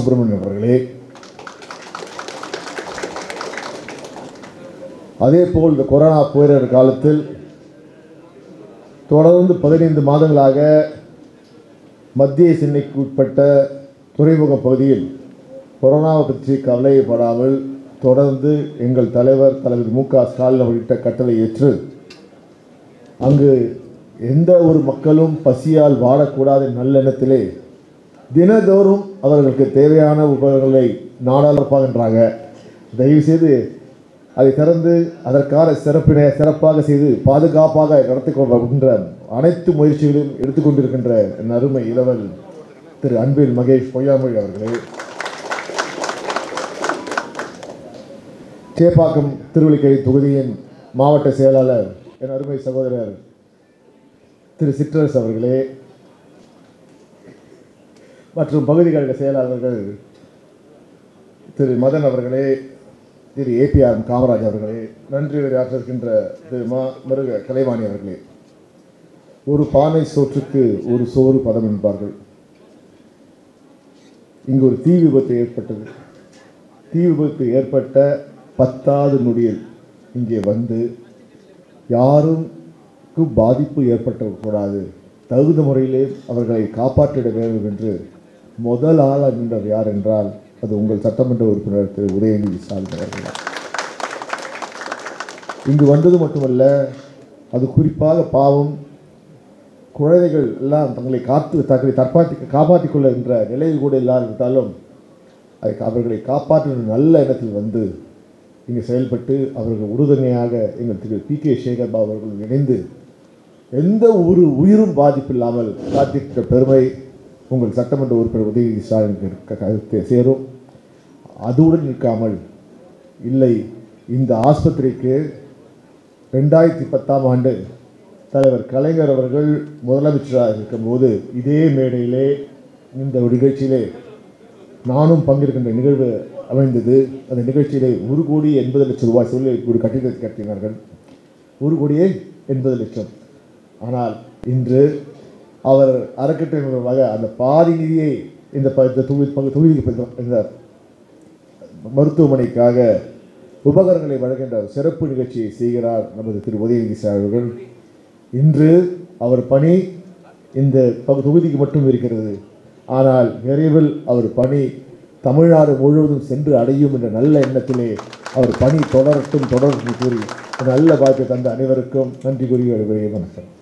சுப்பிரமணியன் அவர்களே அதே போல் இந்த கொரோனா பேரிடர் காலத்தில் தொடர்ந்து பதினைந்து மாதங்களாக மத்திய சென்னைக்கு உட்பட்ட துறைமுக பகுதியில் கொரோனாவை பற்றி கவலைப்படாமல் தொடர்ந்து எங்கள் தலைவர் தலைவர் மு க ஸ்டாலின் உள்ளிட்ட கட்டளை ஏற்று அங்கு எந்த ஒரு மக்களும் பசியால் வாடக்கூடாத நல்லெண்ணத்திலே தினதோறும் அவர்களுக்கு தேவையான உபகரணங்களை நாடாளுப்பாகின்றாங்க தயவுசெய்து அதை திறந்து அதற்கான சிறப்பினை சிறப்பாக செய்து பாதுகாப்பாக நடத்தி கொள்கின்ற அனைத்து முயற்சிகளையும் எடுத்துக்கொண்டிருக்கின்ற என் அருமை இளவல் திரு அன்பில் மகேஷ் பொய்யாமொழி அவர்களே சேப்பாக்கம் திருவள்ளிக்கரை தொகுதியின் மாவட்ட செயலாளர் என் அருமை சகோதரர் திரு சிற்றரசு அவர்களே மற்றும் பகுதி கழக செயலாளர்கள் திரு மதன் அவர்களே திரு ஏபிஆர் காமராஜ் அவர்களே நன்றி உரையாற்றிருக்கின்ற திரு மா முருக கலைவாணி அவர்களே ஒரு பானை சோற்றுக்கு ஒரு சோறு பதம் என்பார்கள் இங்கு ஒரு தீ விபத்து ஏற்பட்டது தீ விபத்து ஏற்பட்ட பத்தாவது நொடியில் இங்கே வந்து யாருக்கும் பாதிப்பு ஏற்பட்டக்கூடாது தகுந்த முறையிலே அவர்களை காப்பாற்றிட வேண்டும் என்று முதல் ஆளாக நின்றவர் யார் என்றால் அது உங்கள் சட்டமன்ற உறுப்பினர் திரு உதயநிதி ஸ்டாலின் அவர்கள் இங்கு வந்தது மட்டுமல்ல அது குறிப்பாக பாவம் குழந்தைகள் எல்லாம் தங்களை காத்து தங்களை தற்பாத்தி காப்பாற்றிக் கொள்ள என்ற நிலையில் கூட இல்லாவிட்டாலும் அதை அவர்களை காப்பாற்றுகிற நல்ல இடத்தில் வந்து இங்கே செயல்பட்டு அவர்கள் உறுதுணையாக எங்கள் திரு பி கே சேகர் பாபு அவர்கள் இணைந்து எந்த ஒரு உயிரும் பாதிப்பில்லாமல் காத்திருக்கிற பெருமை உங்கள் சட்டமன்ற உறுப்பினர் உதயநிதி ஸ்டாலினுக்கு இருக்க கருத்து சேரும் அதுடன் நிற்காமல் இல்லை இந்த ஆஸ்பத்திரிக்கு ரெண்டாயிரத்தி பத்தாம் ஆண்டு தலைவர் கலைஞர் அவர்கள் முதலமைச்சராக இருக்கும்போது இதே மேடையிலே இந்த ஒரு நிகழ்ச்சியிலே நானும் பங்கேற்கின்ற நிகழ்வு அமைந்தது அந்த நிகழ்ச்சியிலே ஒரு கோடி எண்பது லட்சம் ரூபாய் சொல்லி ஒரு கட்டிடத்தை கட்டினார்கள் ஒரு கோடியே எண்பது லட்சம் ஆனால் இன்று அவர் அறக்கட்டளை மூலமாக அந்த பாதி நிதியை இந்த ப- இந்த தொகுதி பங்கு- தொகுதிக்கு இந்த மருத்துவமனைக்காக உபகரணங்களை வழங்குகின்ற சிறப்பு நிகழ்ச்சியை செய்கிறார் நமது திரு உதயநிதி சார் அவர்கள் இன்று அவர் பணி இந்த பகு- தொகுதிக்கு மட்டும் இருக்கிறது ஆனால் விரைவில் அவர் பணி தமிழ்நாடு முழுவதும் சென்று அடையும் என்ற நல்ல எண்ணத்திலே அவர் பணி தொடரட்டும் தொடரட்டும் கூறி இந்த நல்ல வாய்ப்பை தந்த அனைவருக்கும் நன்றி கூறி வருகிறேன் வணக்கம்